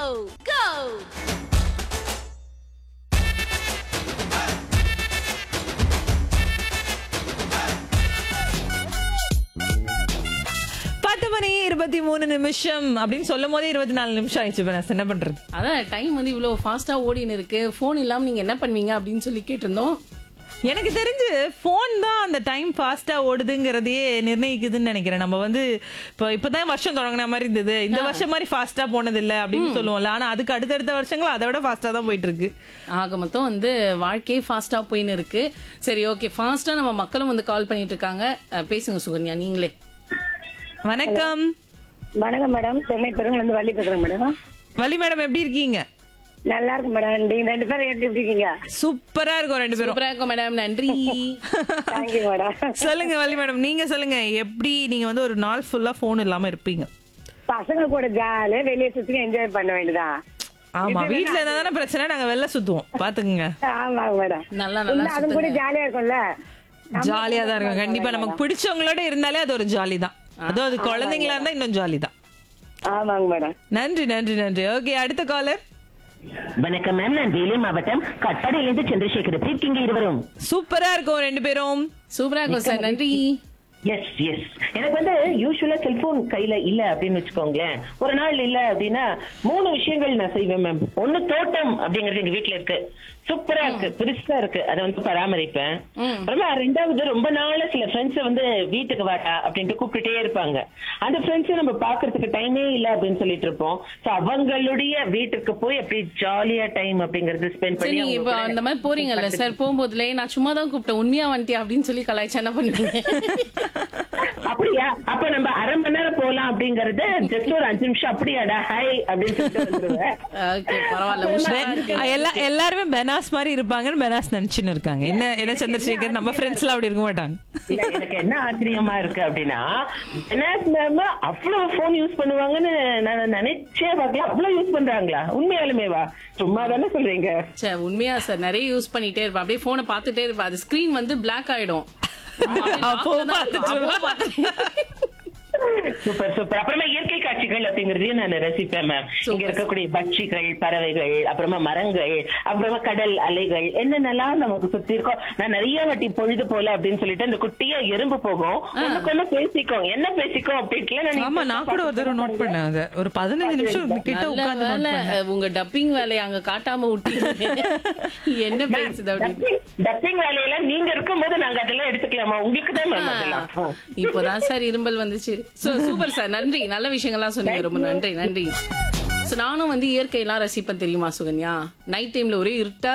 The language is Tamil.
go! பத்து மணி இருபத்தி மூணு நிமிஷம் அப்படின்னு சொல்லும் போதே இருபத்தி நாலு நிமிஷம் ஆயிடுச்சு இப்ப நான் என்ன பண்றது அதான் டைம் வந்து இவ்வளவு ஃபாஸ்டா ஓடின்னு இருக்கு ஃபோன் இல்லாம நீங்க என்ன பண்ணுவீங்க அப்படின்னு சொல்லி கேட்டிருந்தோம் எனக்கு தெரிஞ்சு போன் தான் அந்த டைம் ஃபாஸ்டா ஓடுதுங்கிறதையே நிர்ணயிக்குதுன்னு நினைக்கிறேன் நம்ம வந்து இப்போ இப்பதான் வருஷம் தொடங்கின மாதிரி இருந்தது இந்த வருஷம் மாதிரி ஃபாஸ்டா போனது இல்ல அப்படின்னு சொல்லுவோம்ல ஆனா அதுக்கு அடுத்தடுத்த வருஷங்கள் அதை விட ஃபாஸ்டா தான் போயிட்டு இருக்கு ஆக மொத்தம் வந்து வாழ்க்கையே ஃபாஸ்டா போயின்னு இருக்கு சரி ஓகே ஃபாஸ்டா நம்ம மக்களும் வந்து கால் பண்ணிட்டு இருக்காங்க அஹ், பேசுங்க சுகன்யா நீங்களே வணக்கம் வணக்கம் மேடம் சென்னை பெருங்கிலிருந்து வள்ளி பேசுறேன் மேடம் வலி மேடம் எப்படி இருக்கீங்க நல்லா இருக்கு மேடம் நீங்க ரெண்டு பேரும் எப்படி இருக்கீங்க சூப்பரா இருக்கும் ரெண்டு பேரும் சூப்பரா இருக்கும் மேடம் நன்றி தேங்க்யூ மேடம் சொல்லுங்க வலி மேடம் நீங்க சொல்லுங்க எப்படி நீங்க வந்து ஒரு நாள் ஃபுல்லா போன் இல்லாம இருப்பீங்க பசங்க கூட ஜாலியா வெளியே சுத்தி என்ஜாய் பண்ண வேண்டியதான் ஆமா வீட்ல இருந்தா தானே பிரச்சனை நாங்க வெளில சுத்துவோம் பாத்துக்குங்க ஆமாங்க மேடம் நல்லா நல்லா இல்ல, அது கூட ஜாலியா இருக்கும்ல ஜாலியா தான் இருக்கும் கண்டிப்பா நமக்கு பிடிச்சவங்களோட இருந்தாலே அது ஒரு ஜாலி தான் அதுவும் அது குழந்தைங்களா இருந்தா இன்னும் ஜாலி தான் ஆமாங்க மேடம் நன்றி நன்றி நன்றி ஓகே அடுத்த காலர் வணக்கம் மேம் நான் வேலூர் மாவட்டம் கட்டடையிலிருந்து சந்திரசேகர் எப்படி இருக்கீங்க இருவரும் சூப்பரா இருக்கும் ரெண்டு பேரும் சூப்பரா இருக்கும் சார் நன்றி எஸ் எஸ் எனக்கு வந்து யூஸ்வலா செல்போன் கையில இல்ல அப்படின்னு வச்சுக்கோங்களேன் ஒரு நாள் இல்ல அப்படின்னா மூணு விஷயங்கள் நான் செய்வேன் மேம் ஒண்ணு தோட்டம் அப்படிங்கறது எங்க வீட்ல இருக்கு சூப்பரா இருக்கு பெருசா இருக்கு அதை வந்து பராமரிப்பேன் அப்புறமா ரெண்டாவது ரொம்ப நாள சில ஃப்ரெண்ட்ஸ் வந்து வீட்டுக்கு வாடா அப்படின்ட்டு கூப்பிட்டுட்டே இருப்பாங்க அந்த ஃப்ரெண்ட்ஸ் நம்ம பாக்குறதுக்கு டைமே இல்ல அப்படின்னு சொல்லிட்டு இருப்போம் சோ அவங்களுடைய வீட்டுக்கு போய் அப்படி ஜாலியா டைம் அப்படிங்கறது ஸ்பெண்ட் சரி பண்ணி நீங்க அவங்க இப்ப கூட அந்த மாதிரி போறீங்கல்ல சார் போகும்போதுல நான் சும்மா தான் கூப்பிட்டேன் உண்மையா வந்துட்டியா அப்படின்னு சொல்லி கலாய்ச்சா என்ன பண்ணுவீங்க அப்படியா அப்ப நம்ம அரை மணி நேரம் போலாம் அப்படிங்கறது ஜஸ்ட் ஒரு அஞ்சு நிமிஷம் அப்படியாடா ஹாய் அப்படின்னு சொல்லிட்டு வந்துருவேன் ஓகே பரவாயில்ல உஷாரா இருக்கு. எல்லா எல்லாருமே பெனாஸ் மாதிரி இருப்பாங்கன்னு பெனாஸ் நினைச்சுன்னு இருக்காங்க என்ன என்ன சந்திரசேகர் நம்ம ஃப்ரெண்ட்ஸ் எல்லாம் அப்படி இருக்க மாட்டாங்க இல்ல, எனக்கு என்ன ஆச்சரியமா இருக்கு அப்படின்னா பெனாஸ் மேம் அவ்வளவு போன் யூஸ் பண்ணுவாங்கன்னு நான் நினைச்சே பார்க்கல அவ்வளவு யூஸ் பண்றாங்களா உண்மையாலுமேவா சும்மா தானே சொல்றீங்க சே உண்மையா சார் நிறைய யூஸ் பண்ணிட்டே இருப்பேன் அப்படியே போனை பார்த்துட்டே இருப்பேன் அது ஸ்கிரீன் வந்து பிளாக் ஆயிடும் அப்போ பார்த்துட்டு அப்போ பார்த்துட்டு சூப்பர் சூப்பர் அப்புறமா இயற்கை காட்சிகள் அப்படிங்கறதையும் நான் ரசிப்பேன் மேம் இங்க இருக்கக்கூடிய பட்சிகள் பறவைகள் அப்புறமா மரங்கள் அப்புறமா கடல் அலைகள் என்னென்னலாம் நமக்கு சுத்தி இருக்கோம் நான் நிறைய வாட்டி பொழுது போல அப்படின்னு சொல்லிட்டு அந்த குட்டியா எறும்பு போகும் ஒண்ணுக்கு ஒண்ணு பேசிக்கும் என்ன பேசிக்கும் அப்படின்ட்டு ஆமா நான் கூட ஒரு தடவை நோட் பண்ணேன் அதை ஒரு பதினஞ்சு நிமிஷம் கிட்ட நல்ல உட்கார்ந்து note வேலை பண்ணேன். உங்க டப்பிங் வேலையை அங்க காட்டாம விட்டீங்க என்ன பேசுது அப்படின்னு டப்பிங் வேலையெல்லாம் நீங்க இருக்கும்போது நாங்க அதெல்லாம் எடுத்துக்கலாமா உங்களுக்கு தான் மேம் அதெல்லாம் இப்போதான் சார் இரும்பல் வந்துச்சு சோ சூப்பர் சார் நன்றி நல்ல விஷயங்கள்லாம் சொன்னீங்க ரொம்ப நன்றி நன்றி So, நானும் வந்து இயற்கையெல்லாம் ரசிப்பேன் தெரியுமா சுகன்யா நைட் டைம்ல ஒரே இருட்டா